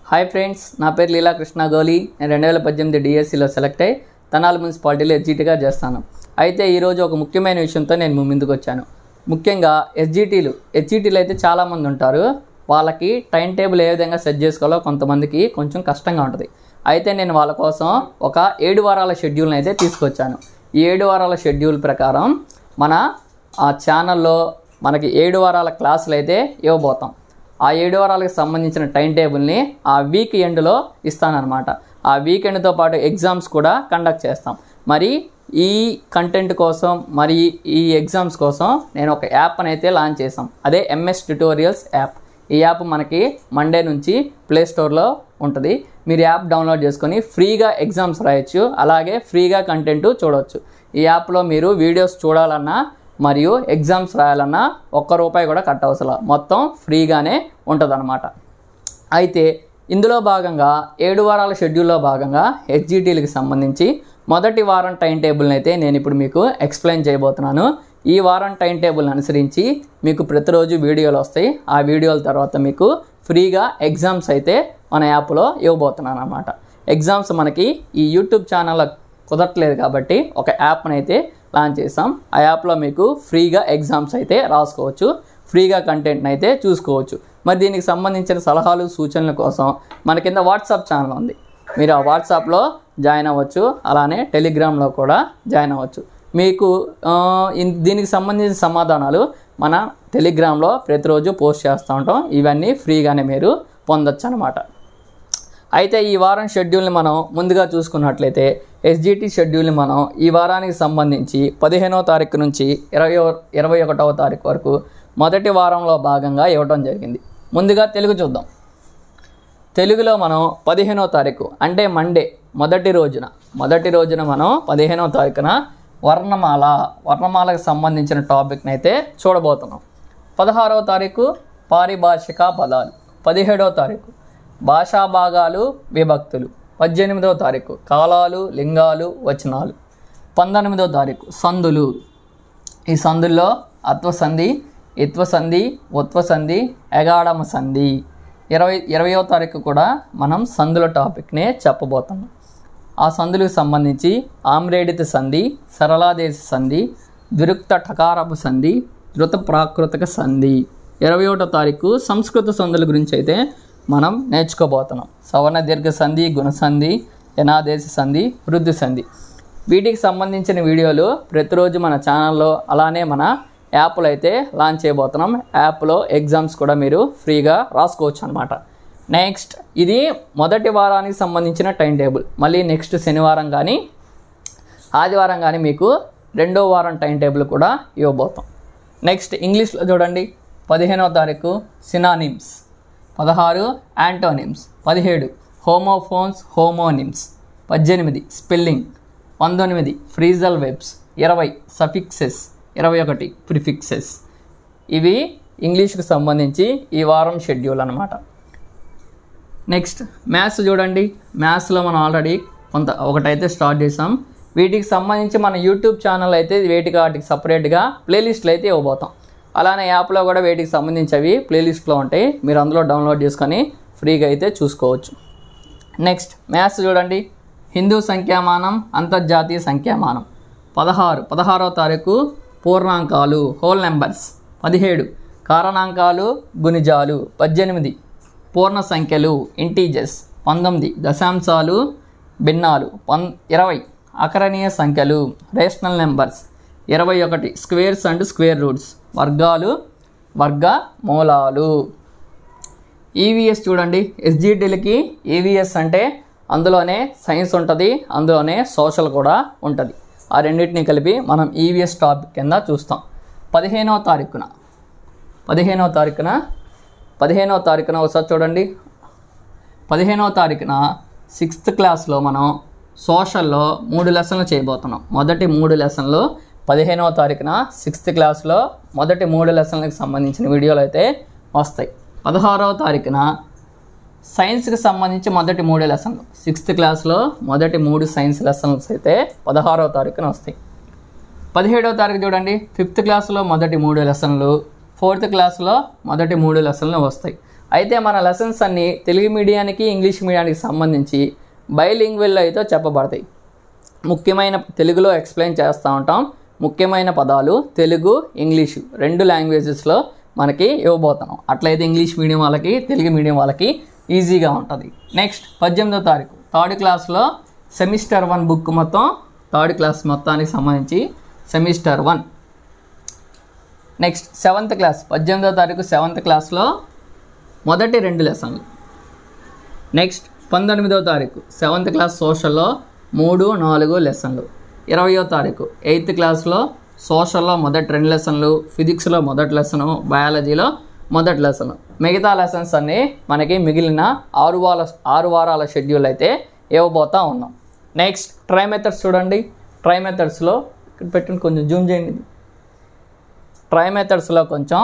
hi friends నా పేరు లీలా కృష్ణ గోలి నేను రెండు వేల పద్దెనిమిది డిఎస్సిలో సెలెక్ట్ అయ్యి తనాల మున్సిపాలిటీలో ఎస్జిటిగా చేస్తాను అయితే ఈరోజు ఒక ముఖ్యమైన విషయంతో నేను మీ ముందుకు వచ్చాను ముఖ్యంగా ఎస్జిటీలు ఎస్జిటీలు అయితే చాలామంది ఉంటారు వాళ్ళకి టైం టేబుల్ ఏ విధంగా సెట్ చేసుకోవాలో కొంతమందికి కొంచెం కష్టంగా ఉంటుంది అయితే నేను వాళ్ళ కోసం ఒక ఏడు వారాల షెడ్యూల్ని అయితే తీసుకొచ్చాను ఈ ఏడు వారాల షెడ్యూల్ ప్రకారం మన ఆ ఛానల్లో మనకి ఏడు వారాల క్లాసులు అయితే ఇవ్వబోతాం ఆ ఏడు వారాలకు సంబంధించిన టైం టేబుల్ని ఆ వీక్ ఎండ్లో ఇస్తానన్నమాట ఆ వీకెండ్తో పాటు ఎగ్జామ్స్ కూడా కండక్ట్ చేస్తాం మరి ఈ కంటెంట్ కోసం మరి ఈ ఎగ్జామ్స్ కోసం నేను ఒక యాప్ని అయితే లాంచ్ చేసాం అదే ఎంఎస్ ట్యుటోరియల్స్ యాప్ ఈ యాప్ మనకి మండే నుంచి ప్లే స్టోర్లో ఉంటుంది మీరు యాప్ డౌన్లోడ్ చేసుకొని ఫ్రీగా ఎగ్జామ్స్ రాయొచ్చు అలాగే ఫ్రీగా కంటెంట్ చూడవచ్చు ఈ యాప్లో మీరు వీడియోస్ చూడాలన్నా మరియు ఎగ్జామ్స్ రాయాలన్నా ఒక్క రూపాయి కూడా కట్టవసరం మొత్తం ఫ్రీగానే ఉంటుందన్నమాట అయితే ఇందులో భాగంగా ఏడు వారాల షెడ్యూల్లో భాగంగా హెచ్జిటీలకు సంబంధించి మొదటి వారం టైం టేబుల్ని అయితే నేను ఇప్పుడు మీకు ఎక్స్ప్లెయిన్ చేయబోతున్నాను ఈ వారం టైం టేబుల్ని అనుసరించి మీకు ప్రతిరోజు వీడియోలు వస్తాయి ఆ వీడియోల తర్వాత మీకు ఫ్రీగా ఎగ్జామ్స్ అయితే మన యాప్లో ఇవ్వబోతున్నాను అనమాట ఎగ్జామ్స్ మనకి ఈ యూట్యూబ్ ఛానల్లో కుదరట్లేదు కాబట్టి ఒక యాప్ని అయితే లాంచ్ చేసాం ఆ యాప్లో మీకు ఫ్రీగా ఎగ్జామ్స్ అయితే రాసుకోవచ్చు ఫ్రీగా కంటెంట్ని అయితే చూసుకోవచ్చు మరి దీనికి సంబంధించిన సలహాలు సూచనల కోసం మన కింద వాట్సాప్ ఛానల్ ఉంది మీరు ఆ వాట్సాప్లో జాయిన్ అవ్వచ్చు అలానే టెలిగ్రామ్లో కూడా జాయిన్ అవ్వచ్చు మీకు ఆ, ఇన్- దీనికి సంబంధించిన సమాధానాలు మన టెలిగ్రామ్లో ప్రతిరోజు పోస్ట్ చేస్తూ ఉంటాం ఇవన్నీ ఫ్రీగానే మీరు పొందొచ్చు అనమాట అయితే ఈ వారం షెడ్యూల్ని మనం ముందుగా చూసుకున్నట్లయితే ఎస్జిటి షెడ్యూల్ని మనం ఈ వారానికి సంబంధించి పదిహేనవ తారీఖు నుంచి ఇరవై ఇరవై ఒకటవ తారీఖు వరకు మొదటి వారంలో భాగంగా ఇవ్వడం జరిగింది ముందుగా తెలుగు చూద్దాం తెలుగులో మనం పదిహేనవ తారీఖు అంటే మండే మొదటి రోజున మొదటి రోజున మనం పదిహేనవ తారీఖున వర్ణమాల వర్ణమాలకు సంబంధించిన టాపిక్ని అయితే చూడబోతున్నాం పదహారవ తారీఖు పారిభాషిక పదాలు పదిహేడవ తారీఖు భాషా భాగాలు విభక్తులు పద్దెనిమిదవ తారీఖు కాలాలు లింగాలు వచనాలు పంతొమ్మిదవ తారీఖు సందులు ఈ సందుల్లో అత్వసంధి ఇత్వసంధి ఉత్వసంధి ఎగాడమ సంధి ఇరవై ఇరవయో తారీఖు కూడా మనం సందుల టాపిక్నే చెప్పబోతున్నాం ఆ సందులకు సంబంధించి ఆమ్రేడిత సంధి సరళాదేశ సంధి ద్విరుక్త టకారపు సంధి ధృత ప్రాకృతిక సంధి ఇరవై ఒకటో తారీఖు సంస్కృత సంధుల గురించి అయితే మనం నేర్చుకోబోతున్నాం సవర్ణ దీర్ఘ సంధి గుణసంధి యనాదేశ సంధి వృద్ధి సంధి వీటికి సంబంధించిన వీడియోలు ప్రతిరోజు మన ఛానల్లో అలానే మన యాప్లో అయితే లాంచ్ చేయబోతున్నాం యాప్లో ఎగ్జామ్స్ కూడా మీరు ఫ్రీగా రాసుకోవచ్చు అనమాట నెక్స్ట్ ఇది మొదటి వారానికి సంబంధించిన టైం టేబుల్ మళ్ళీ నెక్స్ట్ శనివారం కానీ ఆదివారం కానీ మీకు రెండో వారం టైం టేబుల్ కూడా ఇవ్వబోతాం నెక్స్ట్ ఇంగ్లీష్లో చూడండి పదిహేనవ తారీఖు సినానిమ్స్ పదహారు యాంటోనిమ్స్ పదిహేడు హోమోఫోన్స్ హోమోనిమ్స్ పద్దెనిమిది స్పెల్లింగ్ పంతొమ్మిది ఫ్రీజల్ వెబ్స్ ఇరవై సఫిక్సెస్ ఇరవై ఒకటి ప్రిఫిక్సెస్ ఇవి ఇంగ్లీష్కి సంబంధించి ఈ వారం షెడ్యూల్ అనమాట నెక్స్ట్ మ్యాథ్స్ చూడండి మ్యాథ్స్లో మనం ఆల్రెడీ కొంత ఒకటైతే స్టార్ట్ చేసాం వీటికి సంబంధించి మన యూట్యూబ్ ఛానల్ అయితే వేటికి వాటికి సపరేట్గా ప్లేలిస్ట్లు అయితే ఇవ్వబోతాం అలానే యాప్లో కూడా వీటికి సంబంధించి ప్లేలిస్ట్లో ఉంటాయి మీరు అందులో డౌన్లోడ్ చేసుకొని ఫ్రీగా అయితే చూసుకోవచ్చు నెక్స్ట్ మ్యాథ్స్ చూడండి హిందూ సంఖ్యామానం అంతర్జాతీయ సంఖ్యామానం పదహారు పదహారవ తారీఖు పూర్ణాంకాలు హోల్ నెంబర్స్ పదిహేడు కారణాంకాలు గుణిజాలు పద్దెనిమిది పూర్ణ సంఖ్యలు ఇంటీజర్స్ పంతొమ్మిది దశాంశాలు భిన్నాలు పన్ ఇరవై అకరణీయ సంఖ్యలు రేషనల్ నెంబర్స్ ఇరవై ఒకటి స్క్వేర్స్ అండ్ స్క్వేర్ రూట్స్ వర్గాలు వర్గ మూలాలు ఈవీఎస్ చూడండి ఎస్జిటీలకి ఈవీఎస్ అంటే అందులోనే సైన్స్ ఉంటుంది అందులోనే సోషల్ కూడా ఉంటుంది ఆ రెండింటిని కలిపి మనం ఈవీఎస్ టాపిక్ కింద చూస్తాం పదిహేనవ తారీఖున పదిహేనవ తారీఖున పదిహేనవ తారీఖున ఒకసారి చూడండి పదిహేనవ తారీఖున సిక్స్త్ క్లాస్లో మనం సోషల్లో మూడు లెసన్లు చేయబోతున్నాం మొదటి మూడు లెసన్లు పదిహేనవ తారీఖున సిక్స్త్ క్లాస్లో మొదటి మూడు లెసన్లకు సంబంధించిన వీడియోలు అయితే వస్తాయి పదహారవ తారీఖున సైన్స్కి సంబంధించి మొదటి మూడు లెసన్లు సిక్స్త్ క్లాస్లో మొదటి మూడు సైన్స్ లెసన్స్ అయితే పదహారవ తారీఖున వస్తాయి పదిహేడవ తారీఖు చూడండి ఫిఫ్త్ క్లాస్లో మొదటి మూడు లెసన్లు ఫోర్త్ క్లాస్లో మొదటి మూడు లెసన్లు వస్తాయి అయితే మన లెసన్స్ అన్నీ తెలుగు మీడియానికి ఇంగ్లీష్ మీడియానికి సంబంధించి బైలింగ్వెల్లో అయితే చెప్పబడతాయి ముఖ్యమైన తెలుగులో ఎక్స్ప్లెయిన్ చేస్తూ ఉంటాం ముఖ్యమైన పదాలు తెలుగు ఇంగ్లీషు రెండు లాంగ్వేజెస్లో మనకి ఇవ్వబోతున్నాం అట్లయితే ఇంగ్లీష్ మీడియం వాళ్ళకి తెలుగు మీడియం వాళ్ళకి ఈజీగా ఉంటుంది నెక్స్ట్ పద్దెనిమిదో తారీఖు థర్డ్ క్లాస్లో సెమిస్టర్ వన్ బుక్ మొత్తం థర్డ్ క్లాస్ మొత్తానికి సంబంధించి semester one next seventh class పద్దెనిమిదో తారీఖు సెవెంత్ క్లాస్లో మొదటి రెండు లెసన్లు నెక్స్ట్ పంతొమ్మిదవ తారీఖు సెవెంత్ క్లాస్ సోషల్లో మూడు నాలుగు లెసన్లు ఇరవయో తారీఖు ఎయిత్ క్లాస్లో సోషల్లో మొదటి రెండు లెసన్లు ఫిజిక్స్లో మొదటి లెసను బయాలజీలో మొదటి లెసన్ మిగతా లెసన్స్ అన్నీ మనకి మిగిలిన ఆరు వారాల ఆరు వారాల షెడ్యూల్ అయితే ఇవ్వబోతా ఉన్నాం నెక్స్ట్ ట్రై మెథడ్స్ చూడండి ట్రై మెథడ్స్లో ఇక్కడ పెట్టండి కొంచెం జూమ్ చేయండి ట్రై మెథడ్స్లో కొంచెం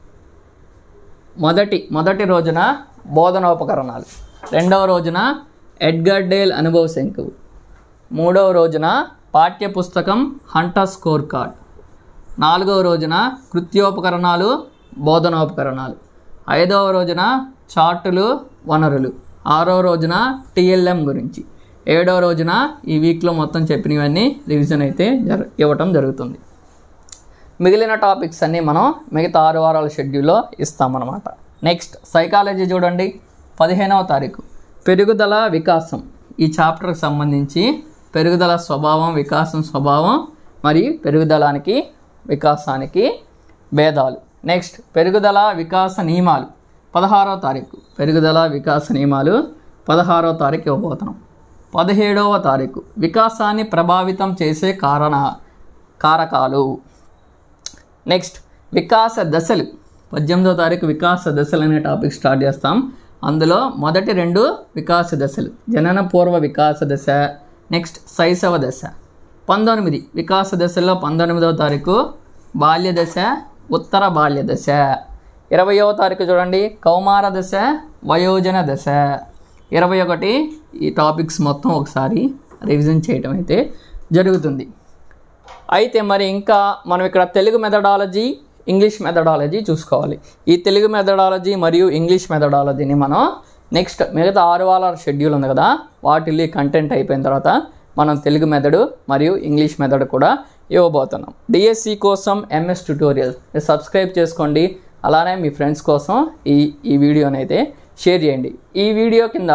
మొదటి మొదటి రోజున బోధనోపకరణాలు రెండవ రోజున ఎడ్గర్ డేల్ అనుభవ శంకువు మూడవ రోజున పాఠ్య పుస్తకం హంటర్ స్కోర్ కార్డ్ నాలుగవ రోజున కృత్యోపకరణాలు బోధనోపకరణాలు ఐదవ రోజున చార్టులు వనరులు ఆరవ రోజున టిఎల్ఎం గురించి ఏడవ రోజున ఈ వీక్లో మొత్తం చెప్పినవన్నీ రివిజన్ అయితే జర ఇవ్వటం జరుగుతుంది మిగిలిన టాపిక్స్ అన్నీ మనం మిగతా ఆరు వారాల షెడ్యూల్లో ఇస్తామన్నమాట నెక్స్ట్ సైకాలజీ చూడండి పదిహేనవ తారీఖు పెరుగుదల వికాసం ఈ చాప్టర్కి సంబంధించి పెరుగుదల స్వభావం వికాసం స్వభావం మరియు పెరుగుదలానికి వికాసానికి భేదాలు నెక్స్ట్ పెరుగుదల వికాస నియమాలు పదహారవ తారీఖు పెరుగుదల వికాస నియమాలు పదహారవ తారీఖు ఇవ్వబోతున్నాం పదిహేడవ తారీఖు వికాసాన్ని ప్రభావితం చేసే కారణ కారకాలు నెక్స్ట్ వికాస దశలు పద్దెనిమిదో తారీఖు వికాస దశలు అనే టాపిక్ స్టార్ట్ చేస్తాం అందులో మొదటి రెండు వికాస దశలు జనన పూర్వ వికాస దశ నెక్స్ట్ శైశవ దశ పంతొమ్మిది వికాస దశల్లో పంతొమ్మిదవ తారీఖు బాల్య దశ ఉత్తర బాల్య దశ ఇరవయవ తారీఖు చూడండి కౌమార దశ వయోజన దశ ఇరవై ఒకటి ఈ టాపిక్స్ మొత్తం ఒకసారి రివిజన్ చేయటం అయితే జరుగుతుంది అయితే మరి ఇంకా మనం ఇక్కడ తెలుగు మెథడాలజీ ఇంగ్లీష్ మెథడాలజీ చూసుకోవాలి ఈ తెలుగు మెథడాలజీ మరియు ఇంగ్లీష్ మెథడాలజీని మనం నెక్స్ట్ మిగతా ఆరు వారాల షెడ్యూల్ ఉంది కదా వాటిల్లో కంటెంట్ అయిపోయిన తర్వాత మనం తెలుగు మెథడ్ మరియు ఇంగ్లీష్ మెథడ్ కూడా ఇవ్వబోతున్నాం డిఎస్సి కోసం ఎంఎస్ ట్యూటోరియల్ సబ్స్క్రైబ్ చేసుకోండి అలానే మీ ఫ్రెండ్స్ కోసం ఈ ఈ వీడియోని అయితే షేర్ చేయండి ఈ వీడియో కింద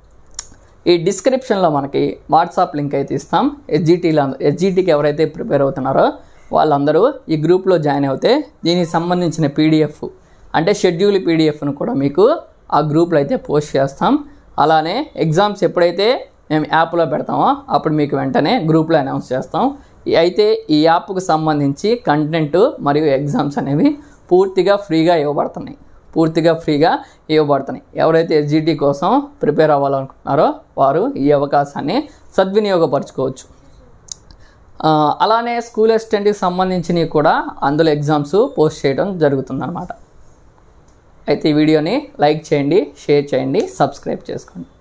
ఈ డిస్క్రిప్షన్లో మనకి వాట్సాప్ లింక్ అయితే ఇస్తాం ఎస్జిటీలో ఎస్జిటికి ఎవరైతే ప్రిపేర్ అవుతున్నారో వాళ్ళందరూ ఈ గ్రూప్లో జాయిన్ అవుతే దీనికి సంబంధించిన పీడిఎఫ్ అంటే షెడ్యూల్ పీడిఎఫ్ను కూడా మీకు ఆ గ్రూప్లో అయితే పోస్ట్ చేస్తాం అలానే ఎగ్జామ్స్ ఎప్పుడైతే మేము యాప్లో పెడతామో అప్పుడు మీకు వెంటనే గ్రూప్లో అనౌన్స్ చేస్తాం ఈ- అయితే ఈ యాప్కు సంబంధించి కంటెంట్ మరియు ఎగ్జామ్స్ అనేవి పూర్తిగా ఫ్రీగా ఇవ్వబడుతున్నాయి పూర్తిగా ఫ్రీగా ఇవ్వబడుతున్నాయి ఎవరైతే ఎస్జిటి కోసం ప్రిపేర్ అవ్వాలనుకుంటున్నారో వారు ఈ అవకాశాన్ని సద్వినియోగపరచుకోవచ్చు ఆ, అలానే స్కూల్ అసిస్టెంట్కి సంబంధించినవి కూడా అందులో ఎగ్జామ్స్ పోస్ట్ చేయడం జరుగుతుందన్నమాట అయితే ఈ వీడియోని లైక్ చేయండి షేర్ చేయండి సబ్స్క్రైబ్ చేసుకోండి